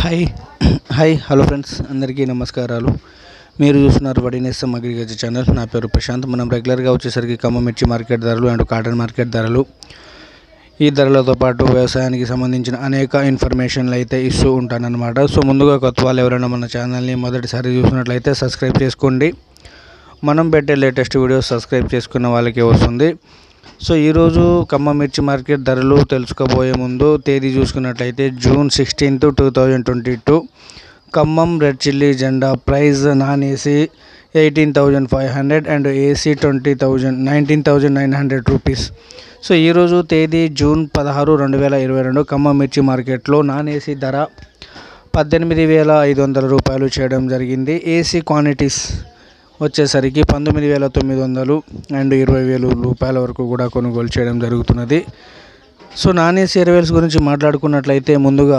hi hi hello friends అందరికీ నమస్కారాలు మీరు చూస్తున్నారు వడినేసం అగ్రికల్చర్ ఛానల్ నా పేరు ప్రశాంత్ మనం రెగ్యులర్గా వచ్చేసరికి ఖమ్మం మిర్చి మార్కెట్ ధరలు అండ్ కాటన్ మార్కెట్ ధరలు ఈ ధరలతో పాటు వ్యవసాయానికి సంబంధించిన అనేక ఇన్ఫర్మేషన్లు అయితే ఇస్తూ ఉంటానన్నమాట సో ముందుగా కొత్త వాళ్ళు ఎవరైనా మన ఛానల్ని మొదటిసారి చూసినట్లయితే సబ్స్క్రైబ్ చేసుకోండి మనం పెట్టే లేటెస్ట్ వీడియోస్ సబ్స్క్రైబ్ చేసుకున్న వాళ్ళకే వస్తుంది సో ఈరోజు ఖమ్మం మిర్చి మార్కెట్ ధరలు తెలుసుకోబోయే ముందు తేదీ చూసుకున్నట్లయితే June sixteenth two thousand twenty two Khammam red chilli జెండా price non AC eighteen thousand five hundred and AC twenty thousand nineteen thousand nine hundred rupees so ఈరోజు తేదీ జూన్ పదహారు రెండు వేల ఇరవై రెండు ఖమ్మం మిర్చి మార్కెట్లో నాన్ ఏసీ ధర పద్దెనిమిది వేల ఐదు వందల రూపాయలు చేయడం జరిగింది ఏసీ క్వాంటిటీస్ వచ్చేసరికి పంతొమ్మిది వేల తొమ్మిది వందలు అండ్ ఇరవై వేలు రూపాయల వరకు కూడా కొనుగోలు చేయడం జరుగుతున్నది సో నాన్ ఏసీ ఎరవేల్స్ గురించి మాట్లాడుకున్నట్లయితే ముందుగా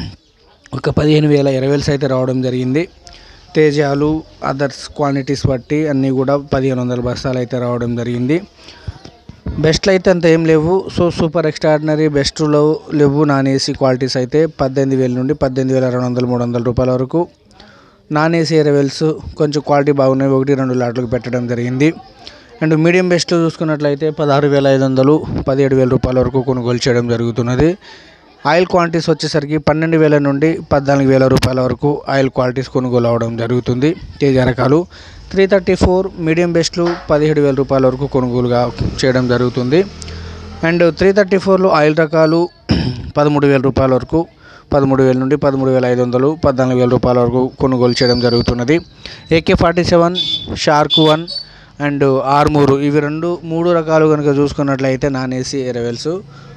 ఒక పదిహేను వేల ఎరవేల్స్ అయితే రావడం జరిగింది తేజాలు అదర్స్ క్వాంటిటీస్ బట్టి అన్నీ కూడా పదిహేను వందల బస్తాలు అయితే రావడం జరిగింది బెస్ట్లు అయితే అంత ఏం లేవు సో సూపర్ ఎక్స్ట్రాడినరీ బెస్ట్లో లేవు నాన్ ఏసీ క్వాలిటీస్ అయితే పద్దెనిమిది వేల నుండి పద్దెనిమిది వేల రెండు వందలు మూడు వందల రూపాయల వరకు నాన్ ఏసీ ఎరవెల్స్ కొంచెం క్వాలిటీ బాగున్నాయి ఒకటి రెండు లాట్లకు పెట్టడం జరిగింది అండ్ మీడియం బెస్ట్ చూసుకున్నట్లయితే పదహారు వేల ఐదు వందలు పదిహేడు వేల రూపాయల వరకు కొనుగోలు చేయడం జరుగుతున్నది ఆయిల్ క్వాంటిటీస్ వచ్చేసరికి పన్నెండు వేల నుండి పద్నాలుగు వేల రూపాయల వరకు ఆయిల్ క్వాలిటీస్ కొనుగోలు అవడం జరుగుతుంది తేజ రకాలు త్రీ థర్టీ ఫోర్ మీడియం బెస్ట్లు పదిహేడు వేల రూపాయల వరకు కొనుగోలుగా చేయడం జరుగుతుంది అండ్ త్రీ థర్టీ ఫోర్లో ఆయిల్ రకాలు పదమూడు వేల రూపాయల వరకు పదమూడు వేల నుండి పదమూడు వేల ఐదు వందలు పద్నాలుగు వేల రూపాయల వరకు కొనుగోలు చేయడం జరుగుతున్నది AK forty seven shark one and Armur ఇవి రెండు మూడు రకాలు కనుక చూసుకున్నట్లయితే నాన్ ఏసీ ఎరవెల్స్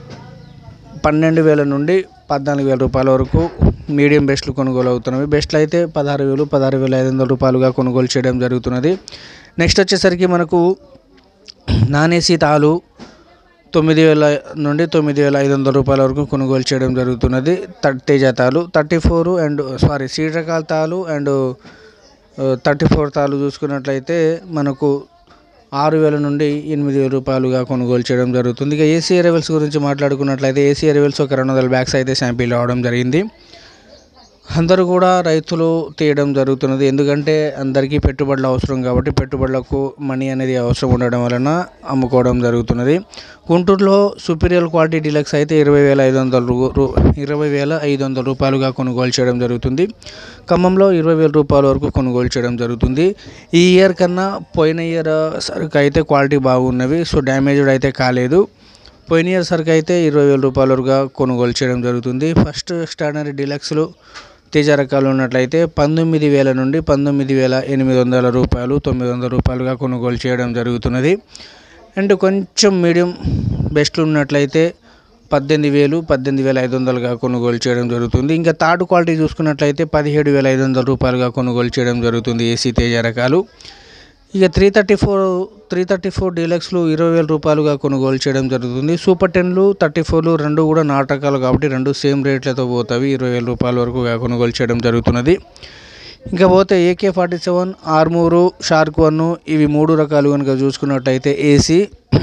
పన్నెండు వేల నుండి పద్నాలుగు వేల రూపాయల వరకు మీడియం బెస్ట్లు కొనుగోలు అవుతున్నవి బెస్ట్లు అయితే పదహారు వేలు పదహారు వేల ఐదు వందల రూపాయలుగా కొనుగోలు చేయడం జరుగుతున్నది నెక్స్ట్ వచ్చేసరికి మనకు నాన్ ఏసీ తాలు తొమ్మిది వేల నుండి తొమ్మిది వేల ఐదు వందల రూపాయల వరకు కొనుగోలు చేయడం జరుగుతున్నది తేజ తాలు థర్టీ ఫోర్ అండ్ సారీ సీడ్ రకాల తాలు అండ్ థర్టీ ఫోర్ తాలు చూసుకున్నట్లయితే మనకు ఆరు వేల నుండి ఎనిమిది వేల రూపాయలుగా కొనుగోలు చేయడం జరుగుతుంది ఇక ఏసీ ఎరవెల్స్ గురించి మాట్లాడుకున్నట్లయితే ఏసీ ఎరవెల్స్ ఒక రెండు వందల బ్యాగ్స్ అయితే శాంపిల్ రావడం జరిగింది అందరూ కూడా రైతులు తీయడం జరుగుతున్నది ఎందుకంటే అందరికీ పెట్టుబడులు అవసరం కాబట్టి పెట్టుబడులకు మనీ అనేది అవసరం ఉండడం వలన అమ్ముకోవడం జరుగుతున్నది గుంటూరులో సుపీరియర్ క్వాలిటీ డీలక్స్ అయితే ఇరవై వేల ఐదు వందల రూ రూ- ఇరవై వేల ఐదు వందల రూపాయలుగా కొనుగోలు చేయడం జరుగుతుంది ఖమ్మంలో ఇరవై వేల రూపాయల వరకు కొనుగోలు చేయడం జరుగుతుంది ఈ ఇయర్ కన్నా పోయిన ఇయర్ సరుకు అయితే క్వాలిటీ బాగున్నవి సో డ్యామేజ్డ్ అయితే కాలేదు పోయిన ఇయర్ సరుకు అయితే ఇరవై వేల రూపాయల వరకుగా కొనుగోలు చేయడం జరుగుతుంది ఫస్ట్ ఎక్స్ట్రాడినరీ డీలక్స్లు తేజ రకాలు ఉన్నట్లయితే పంతొమ్మిది వేల నుండి పంతొమ్మిది వేల ఎనిమిది వందల రూపాయలు తొమ్మిది వందల రూపాయలుగా కొనుగోలు చేయడం జరుగుతున్నది అండ్ కొంచెం మీడియం బెస్ట్లు ఉన్నట్లయితే పద్దెనిమిది వేలు పద్దెనిమిది వేల ఐదు వందలుగా కొనుగోలు చేయడం జరుగుతుంది ఇంకా థర్డ్ క్వాలిటీ చూసుకున్నట్లయితే పదిహేడు వేల ఐదు వందల రూపాయలుగా కొనుగోలు చేయడం జరుగుతుంది ఏసీ తేజ రకాలు ఇక three thirty four three thirty four డీలక్స్లు ఇరవై వేల రూపాయలుగా కొనుగోలు చేయడం జరుగుతుంది సూపర్ టెన్లు థర్టీ ఫోర్లు రెండు కూడా నాటకాలు కాబట్టి రెండు సేమ్ రేట్లతో పోతాయి ఇరవై వేల రూపాయల వరకు కొనుగోలు చేయడం జరుగుతున్నది ఇంకా పోతే AK forty seven Armur shark one ఇవి మూడు రకాలు కనుక చూసుకున్నట్టయితే ఏసీ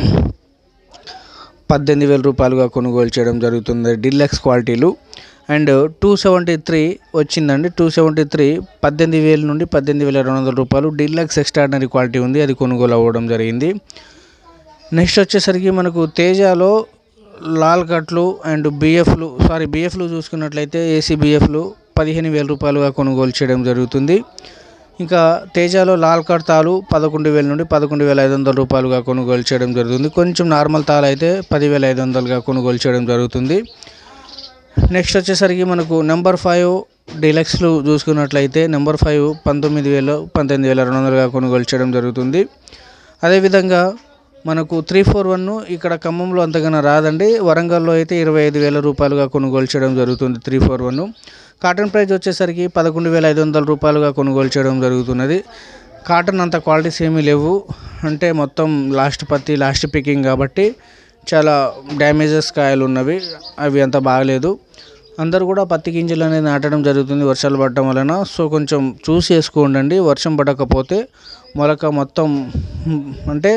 పద్దెనిమిది వేల రూపాయలుగా కొనుగోలు చేయడం జరుగుతుంది డిల్లక్స్ క్వాలిటీలు అండ్ టూ సెవెంటీ త్రీ వచ్చిందండి టూ సెవెంటీ త్రీ పద్దెనిమిది వేల నుండి పద్దెనిమిది వేల రెండు వందల రూపాయలు డిల్లక్స్ ఎక్స్ట్రాడినరీ క్వాలిటీ ఉంది అది కొనుగోలు అవ్వడం జరిగింది నెక్స్ట్ వచ్చేసరికి మనకు తేజాలో లాల్ కట్లు అండ్ బిఎఫ్లు సారీ బిఎఫ్లు చూసుకున్నట్లయితే ఏసీ బిఎఫ్లు పదిహేను వేల రూపాయలుగా కొనుగోలు చేయడం జరుగుతుంది ఇంకా తేజాలో లాల్ కట్ తాలు పదకొండు వేల నుండి పదకొండు వేల ఐదు వందల రూపాయలుగా కొనుగోలు చేయడం జరుగుతుంది కొంచెం నార్మల్ తాలు అయితే పదివేల ఐదు వందలుగా కొనుగోలు చేయడం జరుగుతుంది నెక్స్ట్ వచ్చేసరికి మనకు నెంబర్ ఫైవ్ డీలక్స్లు చూసుకున్నట్లయితే నెంబర్ ఫైవ్ పంతొమ్మిది వేలు పంతొమ్మిది వేల రెండు వందలుగా కొనుగోలు చేయడం జరుగుతుంది అదేవిధంగా మనకు త్రీ ఫోర్ వన్ ఇక్కడ ఖమ్మంలో అంతగానో రాదండి వరంగల్లో అయితే ఇరవై ఐదు వేల రూపాయలుగా కొనుగోలు చేయడం జరుగుతుంది three four one cotton price వచ్చేసరికి పదకొండు వేల ఐదు వందల రూపాయలుగా కొనుగోలు చేయడం జరుగుతున్నది కాటన్ అంత క్వాలిటీస్ ఏమీ లేవు అంటే మొత్తం లాస్ట్ పత్తి లాస్ట్ పికింగ్ కాబట్టి చాలా డ్యామేజెస్ కాయలు ఉన్నవి అవి అంత బాగలేదు అందరూ కూడా పత్తి గింజలు అనేది నాటడం జరుగుతుంది వర్షాలు పడటం వలన సో కొంచెం చూసి వేసుకోండి వర్షం పడకపోతే మొలక మొత్తం అంటే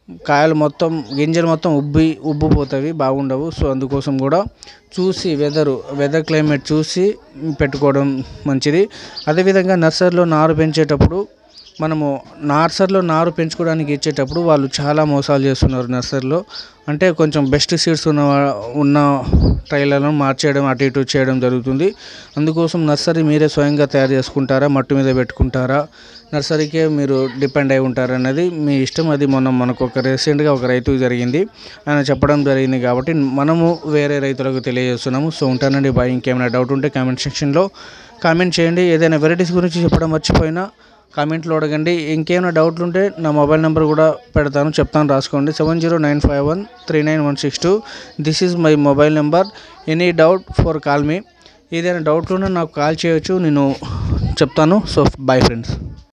కాయలు మొత్తం గింజలు మొత్తం ఉబ్బి ఉబ్బిపోతాయి బాగుండవు సో అందుకోసం కూడా చూసి వెదరు వెదర్ క్లైమేట్ చూసి పెట్టుకోవడం మంచిది అదేవిధంగా నర్సరీలో నారు పెంచేటప్పుడు మనము నర్సరీలో నారు పెంచుకోవడానికి ఇచ్చేటప్పుడు వాళ్ళు చాలా మోసాలు చేస్తున్నారు నర్సరీలో అంటే కొంచెం బెస్ట్ సీడ్స్ ఉన్న ఉన్న ట్రైలను మార్చేయడం అటు ఇటు చేయడం జరుగుతుంది అందుకోసం నర్సరీ మీరే స్వయంగా తయారు చేసుకుంటారా మట్టు మీద పెట్టుకుంటారా నర్సరీకే మీరు డిపెండ్ అయి ఉంటారు అన్నది మీ ఇష్టం అది మొన్న మనకు ఒక రీసెంట్గా ఒక రైతుకు జరిగింది ఆయన చెప్పడం జరిగింది కాబట్టి మనము వేరే రైతులకు తెలియజేస్తున్నాము సో ఉంటానండి బాయ్ ఇంకేమైనా డౌట్ ఉంటే కామెంట్ సెక్షన్లో కామెంట్ చేయండి ఏదైనా వెరైటీస్ గురించి చెప్పడం మర్చిపోయినా కామెంట్లో అడగండి ఇంకేమైనా డౌట్లు ఉంటే నా మొబైల్ నెంబర్ కూడా పెడతాను చెప్తాను రాసుకోండి seven zero nine five one three nine one six two this is my mobile number any doubt for call మీ ఏదైనా డౌట్లు ఉన్నా నాకు కాల్ చేయొచ్చు నేను చెప్తాను సో బాయ్ ఫ్రెండ్స్